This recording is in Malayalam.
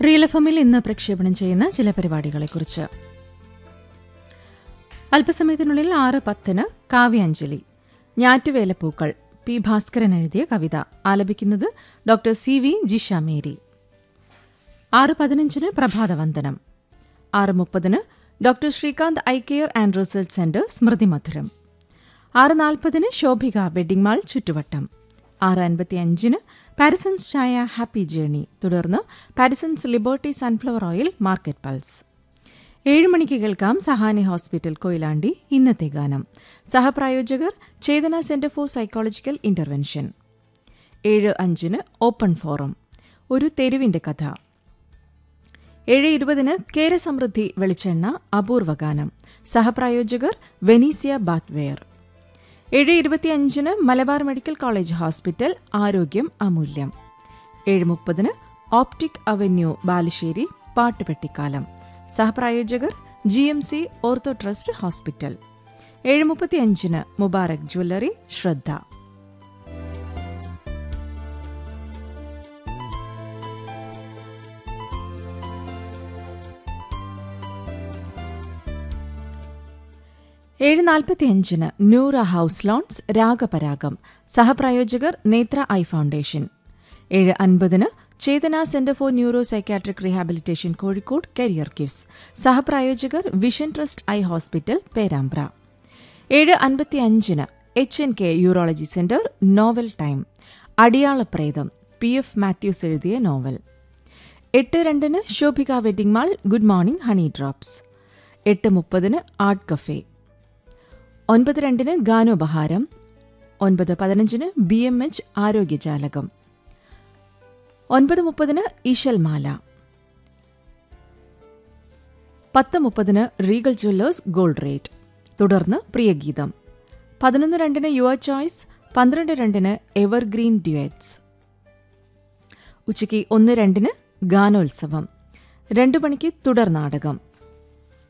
റിയൽ എഫ് എമ്മിൽ ഇന്ന് പ്രക്ഷേപണം ചെയ്യുന്ന ചില പരിപാടികളെക്കുറിച്ച് അല്പസമയത്തിനുള്ളിൽ ആറ് പത്തിന് കാവ്യാഞ്ജലി ഞാറ്റുവേലപ്പൂക്കൾ പി ഭാസ്കരൻ എഴുതിയ കവിത ആലപിക്കുന്നത് doctor C V Jisha Mary ആറ് പതിനഞ്ചിന് പ്രഭാതവന്ദനം ആറ് മുപ്പതിന് doctor Shrikanth eye care and research centre സ്മൃതി മധുരം ആറ് നാൽപ്പതിന് ശോഭിക വെഡിംഗ് മാൾ ചുറ്റുവട്ടം ആറ് അൻപത്തി അഞ്ചിന് പാരിസൺസ് ചായ ഹാപ്പി ജേണി തുടർന്ന് Parisons liberty sunflower oil market pulse ഏഴ് മണിക്ക് കേൾക്കാം സഹാനി ഹോസ്പിറ്റൽ കൊയിലാണ്ടി ഇന്നത്തെ ഗാനം സഹപ്രായോജകർ Chetana centre for psychological intervention ഏഴ് അഞ്ചിന് ഓപ്പൺ ഫോറം ഒരു തെരുവിന്റെ കഥ ഏഴ് ഇരുപതിന് കേരസമൃദ്ധി വെളിച്ചെണ്ണ അപൂർവ ഗാനം സഹപ്രായോജകർ വെനീസിയ ബാത്വെയർ ഏഴ് ഇരുപത്തിയഞ്ചിന് മലബാർ മെഡിക്കൽ കോളേജ് ഹോസ്പിറ്റൽ ആരോഗ്യം അമൂല്യം ഏഴ് മുപ്പതിന് ഓപ്റ്റിക് അവന്യൂ ബാലുശ്ശേരി പാട്ടുപെട്ടിക്കാലം സഹപ്രായോജകർ G M C ortho trust hospital ഏഴ് മുപ്പത്തിയഞ്ചിന് മുബാറക് ജ്വല്ലറി ശ്രദ്ധ ഏഴ് നാൽപ്പത്തിയഞ്ചിന് നൂറ ഹൌസ് ലോൺസ് രാഗപരാഗം സഹപ്രായോജകർ നേത്ര ഐ ഫൗണ്ടേഷൻ ഏഴ് അൻപതിന് Chetana centre for neuro psychiatric rehabilitation Kozhikode career കിഫ്സ് സഹപ്രായോജകർ vision trust eye hospital Perambra ഏഴ് അൻപത്തിയഞ്ചിന് H N K urology centre novel time അടിയാളപ്രേതം പി എഫ് മാത്യൂസ് എഴുതിയ നോവൽ എട്ട് രണ്ടിന് Shobhika wedding mall good morning honey drops എട്ട് മുപ്പതിന് ആർട്ട് കഫേ ഒൻപത് രണ്ടിന് ഗാനോപഹാരം ഒൻപത് പതിനഞ്ചിന് ബി എം എച്ച് ആരോഗ്യജാലകം ഒൻപത് മുപ്പതിന് ഈശൽമാല പത്ത് മുപ്പതിന് റീഗൽ ജ്വല്ലേഴ്സ് ഗോൾഡ് റേറ്റ് തുടർന്ന് പ്രിയഗീതം പതിനൊന്ന് രണ്ടിന് യുവർ ചോയ്സ് പന്ത്രണ്ട് രണ്ടിന് എവർഗ്രീൻ ഡ്യുവറ്റ്സ് ഉച്ചയ്ക്ക് ഒന്ന് രണ്ടിന് ഗാനോത്സവം രണ്ടു മണിക്ക് തുടർ നാടകം